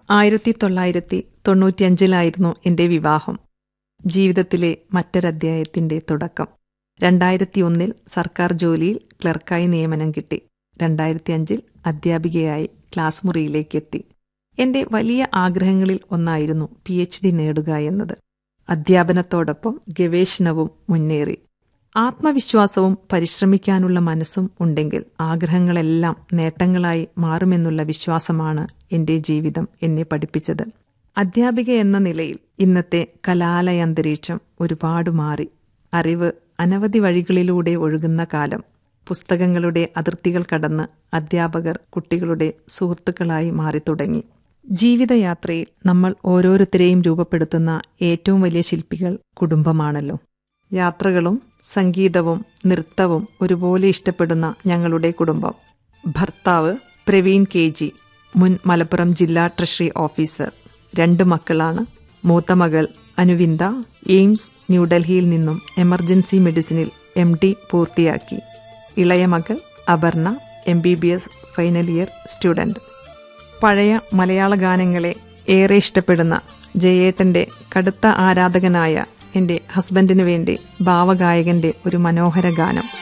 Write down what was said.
ആയിരത്തി തൊള്ളായിരത്തി തൊണ്ണൂറ്റിയഞ്ചിലായിരുന്നു എൻ്റെ വിവാഹം ജീവിതത്തിലെ മറ്റൊരധ്യായത്തിന്റെ തുടക്കം രണ്ടായിരത്തി ഒന്നിൽ സർക്കാർ ജോലിയിൽ ക്ലർക്കായി നിയമനം കിട്ടി രണ്ടായിരത്തി അഞ്ചിൽ അധ്യാപികയായി ക്ലാസ് മുറിയിലേക്കെത്തി എന്റെ വലിയ ആഗ്രഹങ്ങളിൽ ഒന്നായിരുന്നു പി എച്ച് ഡി നേടുക എന്നത് അധ്യാപനത്തോടൊപ്പം ഗവേഷണവും മുന്നേറി ആത്മവിശ്വാസവും പരിശ്രമിക്കാനുള്ള മനസ്സും ഉണ്ടെങ്കിൽ ആഗ്രഹങ്ങളെല്ലാം നേട്ടങ്ങളായി മാറുമെന്നുള്ള വിശ്വാസമാണ് എന്റെ ജീവിതം എന്നെ പഠിപ്പിച്ചത് അധ്യാപിക എന്ന നിലയിൽ ഇന്നത്തെ കലാലയ അന്തരീക്ഷം ഒരുപാട് മാറി അറിവ് അനവധി വഴികളിലൂടെ ഒഴുകുന്ന കാലം പുസ്തകങ്ങളുടെ അതിർത്തികൾ കടന്ന് അധ്യാപകർ കുട്ടികളുടെ സുഹൃത്തുക്കളായി മാറിത്തുടങ്ങി ജീവിതയാത്രയിൽ നമ്മൾ ഓരോരുത്തരെയും രൂപപ്പെടുത്തുന്ന ഏറ്റവും വലിയ ശില്പികൾ കുടുംബമാണല്ലോ യാത്രകളും സംഗീതവും നൃത്തവും ഒരുപോലെ ഇഷ്ടപ്പെടുന്ന ഞങ്ങളുടെ കുടുംബം ഭർത്താവ് പ്രവീൺ കെ ജി മുൻ മലപ്പുറം ജില്ലാ ട്രഷറി ഓഫീസർ രണ്ട് മക്കളാണ് മൂത്ത മകൾ അനുവിന്ദ എയിംസ് ന്യൂഡൽഹിയിൽ നിന്നും എമർജൻസി മെഡിസിനിൽ എം ഡി പൂർത്തിയാക്കി ഇളയ മകൾ Aparna M B B S final year student പഴയ മലയാള ഗാനങ്ങളെ ഏറെ ഇഷ്ടപ്പെടുന്ന ജയേട്ടന്റെ കടുത്ത ആരാധകനായ എൻ്റെ ഹസ്ബൻഡിനു വേണ്ടി ഭാവഗായകന്റെ ഒരു മനോഹര ഗാനം